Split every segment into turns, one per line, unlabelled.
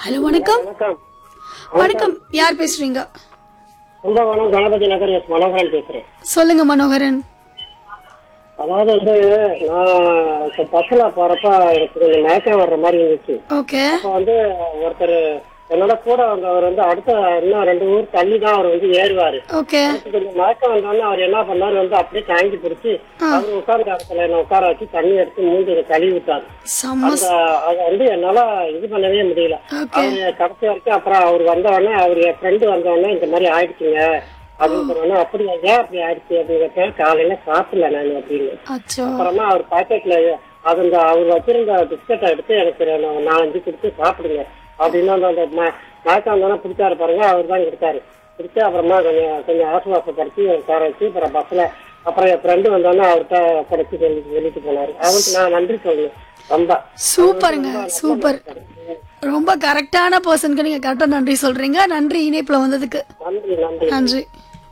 hello வணக்கம்
வணக்கம்
வணக்கம் யார் பேசுறீங்க
கும்பகோணம் கணபதி நகர் எஸ் மனோகரன் பேசுறேன்
சொல்லுங்க மனோகரன்
அதாவது வந்து நான் இப்ப பஸ்ல போறப்ப எனக்கு கொஞ்சம் மயக்கம் வர்ற மாதிரி இருந்துச்சு
ஓகே
அப்ப வந்து ஒருத்தர் என்னோட கூட வந்தவர் வந்து அடுத்த இன்னும் ரெண்டு ஊர் தள்ளி தான் அவர் வந்து ஏறுவாரு
ஓகே
எனக்கு கொஞ்சம் மயக்கம் வந்தோடனே அவர் என்ன பண்ணாரு வந்து அப்படியே தாங்கி பிடிச்சி அவர் உட்கார்ந்த இடத்துல என்ன உட்கார வச்சு தண்ணி எடுத்து மூஞ்சி கழுவி விட்டாரு
செம்ம
அந்த அதை வந்து என்னால இது பண்ணவே முடியல
ஓகே
அவரு கடைசி வரைக்கும் அப்புறம் அவர் வந்த உடனே அவர் என் ஃப்ரெண்டு வந்த உடனே இந்த மாதிரி ஆயிடுச்சுங்க அப்படின்னு சொன்னோன்னே அப்படி ஏன் அப்படி ஆயிடுச்சு அப்படின்னு கேட்டேன் காலையில சாப்பிடல நான் அப்படின்னு
அச்சோ
அப்புறமா அவர் பாக்கெட்ல அது இந்த அவர் வச்சிருந்த பிஸ்கட்டை எடுத்து எனக்கு ஒரு நாலஞ்சு கொடுத்து சாப்பிடுங்க அப்படின்னு அந்த அந்த ம- மயக்கம் வந்தோடனே பிடிச்சாரு பாருங்க அவர் தான் கொடுத்தாரு பிடிச்சு அப்புறமா கொஞ்சம் கொஞ்சம் ஆசுவாசப்படுத்தி உட்கார வச்சு அப்புறம் பஸ்ல அப்புறம் என் ஃப்ரெண்டு வந்தோடனே அவர்கிட்ட படைச்சு சொல்லி சொல்லிட்டு போனாரு அவருக்கு நான் நன்றி சொல்லணும் ரொம்ப
சூப்பருங்க சூப்பர் ரொம்ப கரெக்டான பர்சனுக்கு நீங்க கரெக்டா நன்றி சொல்றீங்க நன்றி இணைப்புல வந்ததுக்கு
நன்றி நன்றி
நன்றி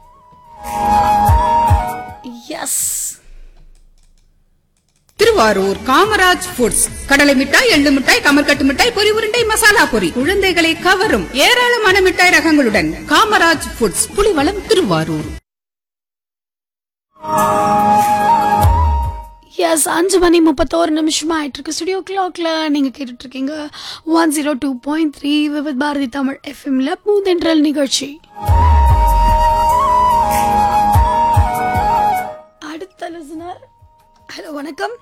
எஸ்
திருவாரூர் காமராஜ் ஃபுட்ஸ் கடலை மிட்டாய் எள்ளு மிட்டாய் கமர்கட்டு மிட்டாய் பொரி உருண்டை மசாலா பொரி குழந்தைகளை கவரும் ஏராளமான மிட்டாய் ரகங்களுடன் காமராஜ் ஃபுட்ஸ் புலிவளம் திருவாரூர்
எஸ் அஞ்சு மணி முப்பத்தோரு நிமிஷமா ஆயிட்டு இருக்கு ஸ்டுடியோ கிளாக்ல நீங்க கேட்டுட்டு இருக்கீங்க one zero two point three Vividh Bharati Tamil எஃப்எம்ல பூதென்றல் நிகழ்ச்சி அடுத்த லிசனர் ஹலோ வணக்கம்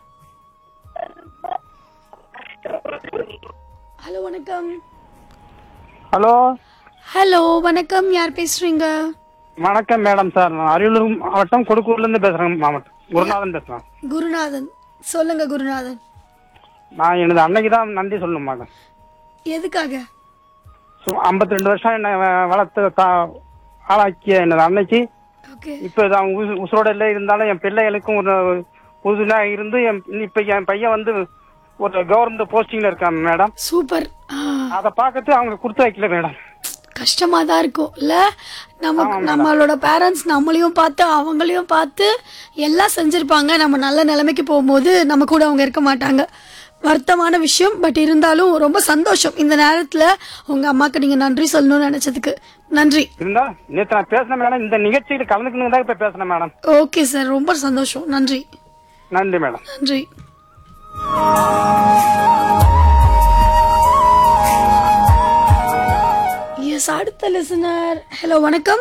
ஹலோ வணக்கம்
ஹலோ
ஹலோ வணக்கம் யார் பேசுறீங்க
வணக்கம் மேடம் சார் நான் அரியலூர் மாவட்டம் கொடுக்கூர்ல இருந்து பேசுறேன் மாவட்டம் குருநாதன் பேசுறேன்
குருநாதன் சொல்லுங்க குருநாதன்
நான் எனது அன்னைக்கு தான் நன்றி சொல்லணும் மேடம்
எதுக்காக
ஐம்பத்தி ரெண்டு வருஷம் என்னை வ- வளர்த்து தா- ஆளாக்கிய எனது அன்னைக்கு
ஓகே
இப்போ நான் உசு- உசுரோட இல்லை இருந்தாலும் என் பிள்ளைகளுக்கும் ஒரு உறுதுணையா இருந்து என் இப்ப என் பையன் வந்து ஒரு கவர்மெண்ட் போஸ்டிங்ல இருக்கான் மேடம்
சூப்பர் ஆ
அதை பார்க்கறது அவங்க கொடுத்து வைக்கல மேடம்
கஷ்டமா தான் இருக்கும் இல்ல நமக்கு நம்மளோட பேரண்ட்ஸ் நம்மளையும் பார்த்து அவங்களையும் பார்த்து எல்லாம் செஞ்சிருப்பாங்க நம்ம நல்ல நிலைமைக்கு போகும்போது நம்ம கூட அவங்க இருக்க மாட்டாங்க வருத்தமான விஷயம் பட் இருந்தாலும் ரொம்ப சந்தோஷம் இந்த நேரத்துல உங்க அம்மாக்கு நீங்க நன்றி சொல்லணும்னு நினைச்சதுக்கு நன்றி
இருந்தா நேற்று நான் பேசினேன் மேடம் இந்த நிகழ்ச்சியில் கலந்துக்கணும் தான் இப்ப பேசினேன் மேடம்
ஓகே சார் ரொம்ப சந்தோஷம் நன்றி
நன்றி மேடம்
நன்றி எஸ் அடுத்த லிசனர் ஹலோ வணக்கம்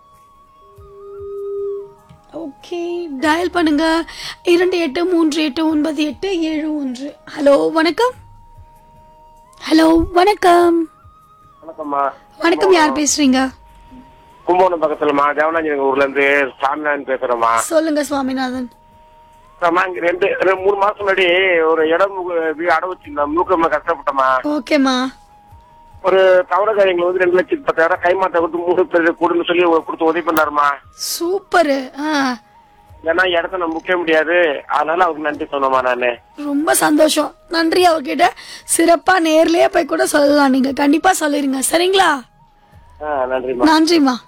ஓகே டயல் பண்ணுங்க இரண்டு எட்டு மூன்று எட்டு ஒன்பது எட்டு ஏழு ஒன்று ஹலோ வணக்கம் ஹலோ வணக்கம்
வணக்கம்மா
வணக்கம் யார் பேசுறீங்க
கும்பகோணம் பக்கத்துலமா தேவனாஞ்சனங்க ஊர்ல இருந்து சாமிநாதன் பேசுறேம்மா
சொல்லுங்க சுவாமிநாதன்
அம்மா, இங்க ரெண்டு ரெண்டு மூணு மாசம் முன்னாடி ஒரு இடம் மு- வீடு அடை வச்சிருந்தோம் முழுக்க கஷ்டப்பட்டோமா
ஓகேம்மா
ஒரு தவறக்காரங்களை வந்து ரெண்டு லட்சத்தி பத்தாயிரம் கைமாத்த கொடுத்து மூணு பேர் கொடுன்னு சொல்லி கொடுத்து உதவி பண்ணாருமா
சூப்பரு ஆ
ஏன்னா இடத்த நம்ம முக்க முடியாது அதனால அவருக்கு நன்றி சொன்னோமா நானு
ரொம்ப சந்தோஷம் நன்றி அவர்கிட்ட சிறப்பா நேர்லயே போய் கூட சொல்லலாம் நீங்க கண்டிப்பா சொல்லிருங்க சரிங்களா
ஆ, நன்றிம்மா
நன்றிம்மா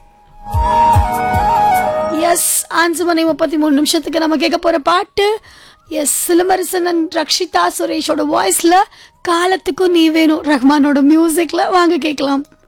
எஸ் அஞ்சு மணி முப்பத்தி மூணு நிமிஷத்துக்கு நம்ம கேட்க போற பாட்டு எஸ் சிலம்பரசன் and ரக்ஷிதா சுரேஷோட வாய்ஸ்ல காலத்துக்கும் நீ வேணும் ரஹ்மானோட மியூசிக்ல வாங்க கேட்கலாம்